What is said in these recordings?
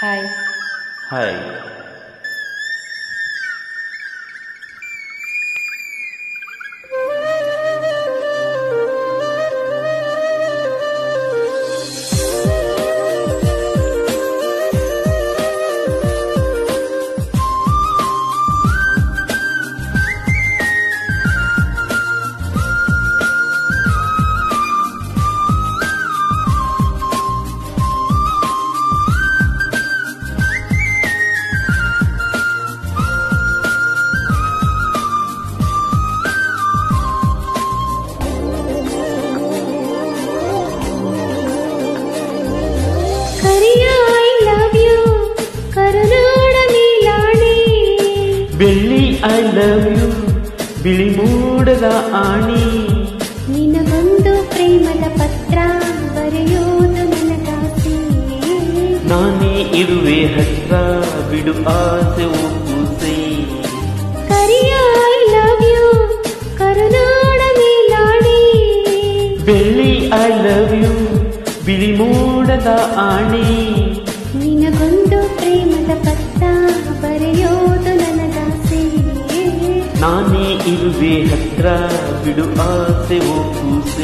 hi hi Kariya I love you ಕರುನಾಡ ನೀಲಾಣಿ ಬೆಳ್ಳಿ ಐ ಲವ್ ಯು ಬಿಳಿ ಮೂಡದ ಆಣಿ ನಿನಗೊಂದು ಪ್ರೇಮದ ಪತ್ರ ಬರೆಯೋದು ನನಗಾಸೆ ನಾನೇ ಇರುವೆ ಹತ್ರ ಬಿಡು ಆಸೆ ಒಪ್ಪುಸೆ ಕರಿಯ ಐ ಲವ್ ಯು ಕರುನಾಡ ನೀಲಾಣಿ ಬೆಳ್ಳಿ ಐ ಲವ್ ಯು ಬಿಳಿ ಮೂಡದ ಆಣಿ ನಿನಗೊಂದು ಪ್ರೇಮದ ಪತ್ರ ಬರೆಯೋದು ನನಗಾಸೆ ನಾನೇ ಇರುವೆ ಹತ್ರ ಬಿಡು ಆಸೆ ಒಪ್ಪುಸೆ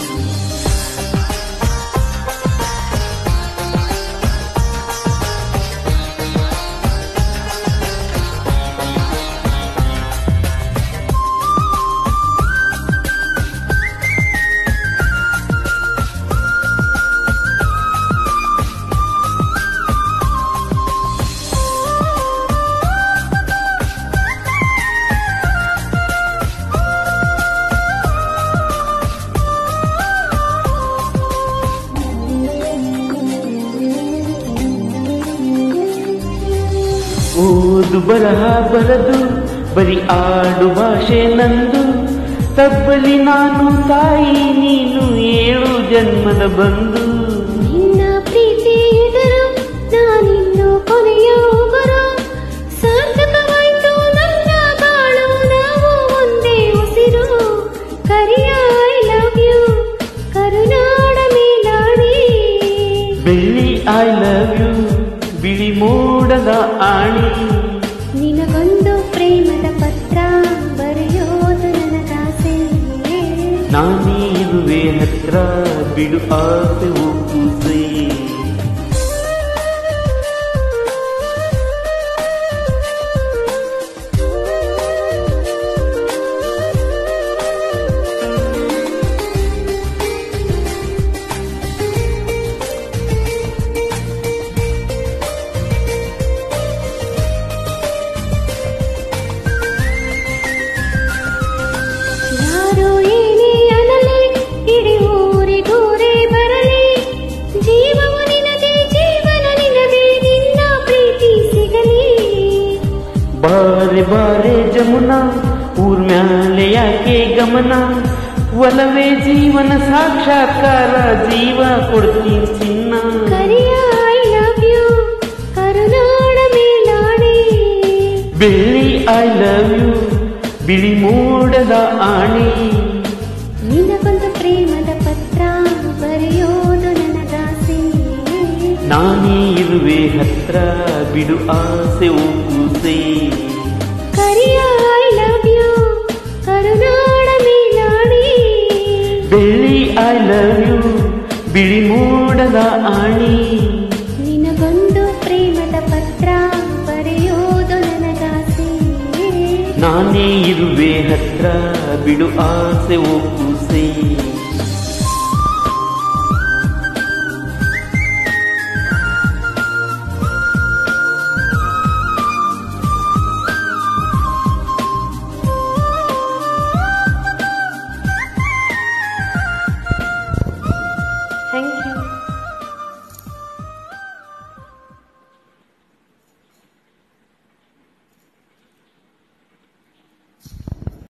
ಓದು ಬರಹ ಬರದು ಬರಿ ಆಡು ಭಾಷೆ ನಂದು ತಬ್ಬಲಿ ನಾನು ತಾಯಿ ನೀನು ಏಳು ಜನ್ಮದ ಬಂದು ನಿನ್ನ ಪ್ರೀತಿ ಎದುರು ನಾನಿನ್ನು ಕೊನೆಯೋಗರು ಸಾರ್ಥಕವಾಯ್ತು ನನ್ನ ಬಾಳು ನಾವು ಒಂದೇ ಉಸಿರು ಕರಿಯ ಐ ಲವ್ ಯು ಕರುನಾಡ ಮೇಲಾಡಿ ಬೆಳ್ಳಿ ಐ ಲವ್ ಯು ಬಿಳಿ ಮೋಡದ ಆಣಿ ನಿನಗೊಂದು ಪ್ರೇಮದ ಪತ್ರ ಬರೆಯೋದು ನನಗಾಸೆ ನಾನೇ ಇರುವೆ ಹತ್ರ ಬಿಡು ಆಸೆ ಒಪ್ಪುಸೆ ಯಾರೋ ಏನೇ ಅನಲಿ ಇಡೀ ಊರಿಗೂರೇ ಬರಲಿ ಜೀವವು ನಿನದೇ ಜೀವನ ನಿನದೇ ನಿನ್ನ ಪ್ರೀತಿ ಸಿಗಲಿ ಬಾರೆ ಬಾರೆ ಜಮುನಾ ಊರ್ ಮ್ಯಾಲೆ ಯಾಕೆ ಗಮನ ಒಲವೇ ಜೀವನ ಸಾಕ್ಷಾತ್ಕಾರ ಜೀವ ಕೊಡ್ತೀನಿ ಚಿನ್ನ ಕರಿಯ ಐ ಲವ್ ಯು ಕರುನಾಡ ಮೇಲಾಡಿ ಬೆಳ್ಳಿ ಐ ಲವ್ ಯು ಬಿಳಿ ಮೋಡದ ಆಣಿ ನಿನಗೊಂದು ಪ್ರೇಮದ ಪತ್ರ ಬರೆಯೋದು ನನಗಾಸೆ ನಾನೇ ಇರುವೆ ಹತ್ರ ಬಿಡು ಆಸೆ ಒಪ್ಪುಸೆ ಕರಿಯ ಐ ಲವ್ ಯು ಕರುನಾಡ ಮೇಲಾಡಿ ಬೆಳ್ಳಿ ಐ ಲವ್ ಯು ಬಿಳಿ ಮೋಡದ ಆಣಿ ನಿನಗೊಂದು ಪ್ರೇಮದ ಪತ್ರ ಬರೆಯೋದು ನನಗಾಸೆ ನಾನೇ ಇರುವೆ ಹತ್ರ ಬಿಡು ಆಸೆ ಒಪ್ಪುಸೆ